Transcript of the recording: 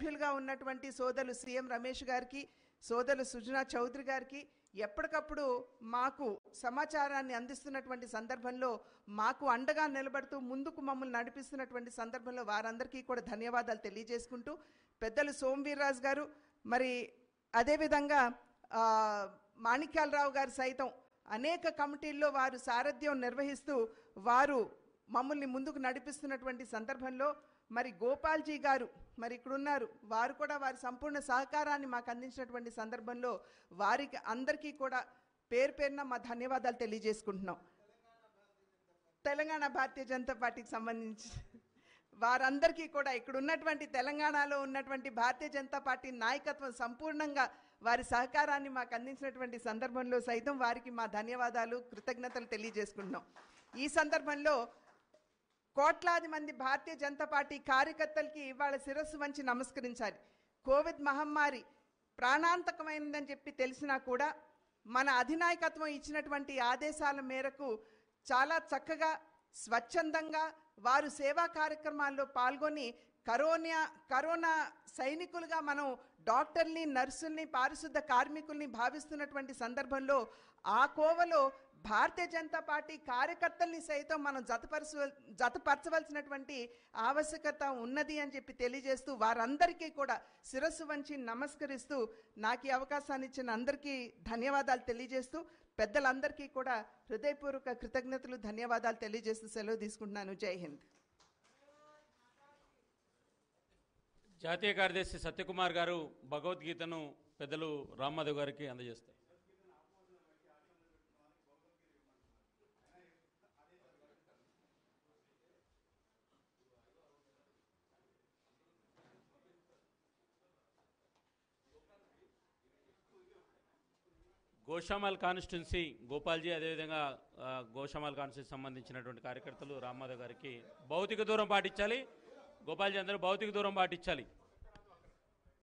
సభ్యులుగా ఉన్నటువంటి సోదరులు సీఎం రమేష్ గారికి సోదరులు సుజనా చౌదరి గారికి ఎప్పటికప్పుడు మాకు సమాచారాన్ని అందిస్తున్నటువంటి సందర్భంలో మాకు అండగా నిలబడుతూ ముందుకు మమ్మల్ని నడిపిస్తున్నటువంటి సందర్భంలో వారందరికీ కూడా ధన్యవాదాలు తెలియజేసుకుంటూ పెద్దలు సోమవీర్రాజు గారు మరి అదేవిధంగా ఆ, మాణిక్యాలరావు గారు సైతం అనేక కమిటీల్లో వారు సారథ్యం నిర్వహిస్తూ వారు మమ్మల్ని ముందుకు నడిపిస్తున్నటువంటి సందర్భంలో మరి గోపాల్జీ గారు మరి ఇక్కడ ఉన్నారు వారు కూడా వారి సంపూర్ణ సహకారాన్ని మాకు అందించినటువంటి సందర్భంలో వారికి అందరికీ కూడా పేరు పేరున మా ధన్యవాదాలు తెలియజేసుకుంటున్నాం తెలంగాణ భారతీయ జనతా పార్టీకి సంబంధించి వారందరికీ కూడా ఇక్కడ ఉన్నటువంటి తెలంగాణలో ఉన్నటువంటి భారతీయ జనతా పార్టీ నాయకత్వం సంపూర్ణంగా వారి సహకారాన్ని మాకు అందించినటువంటి సందర్భంలో సైతం వారికి మా ధన్యవాదాలు కృతజ్ఞతలు తెలియజేసుకుంటున్నాం ఈ సందర్భంలో కోట్లాది మంది భారతీయ జనతా పార్టీ కార్యకర్తలకి ఇవాళ శిరస్సు వంచి నమస్కరించాలి కోవిడ్ మహమ్మారి ప్రాణాంతకమైనదని చెప్పి తెలిసినా కూడా మన అధినాయకత్వం ఇచ్చినటువంటి ఆదేశాల మేరకు చాలా చక్కగా స్వచ్ఛందంగా వారు సేవా కార్యక్రమాల్లో పాల్గొని కరోనా కరోనా సైనికులుగా మనం డాక్టర్ని నర్సుల్ని పారిశుద్ధ కార్మికుల్ని భావిస్తున్నటువంటి సందర్భంలో ఆ కోవలో భారతీయ జనతా పార్టీ కార్యకర్తల్ని సైతం మనం జతపరచ జతపరచవలసినటువంటి ఆవశ్యకత ఉన్నది అని చెప్పి తెలియజేస్తూ వారందరికీ కూడా శిరస్సు వంచి నమస్కరిస్తూ నాకు ఈ అవకాశాన్ని ఇచ్చిన అందరికీ ధన్యవాదాలు తెలియజేస్తూ పెద్దలందరికీ కూడా హృదయపూర్వక కృతజ్ఞతలు ధన్యవాదాలు తెలియజేస్తూ సెలవు తీసుకుంటున్నాను జై హింద్ జాతీయ కార్యదర్శి సత్యకుమార్ గారు భగవద్గీతను పెద్దలు రామ్మాధవ్ గారికి అందజేస్తారు గోషామాల్ కాన్స్టిట్యున్సీ గోపాల్జీ అదేవిధంగా ఆ, గోషామాల్ కాన్స్టిట్యున్సీ సంబంధించినటువంటి కార్యకర్తలు రామ్మాధవ్ గారికి భౌతిక దూరం పాటించాలి గోపాల్జీ అందరూ భౌతిక దూరం పాటించాలి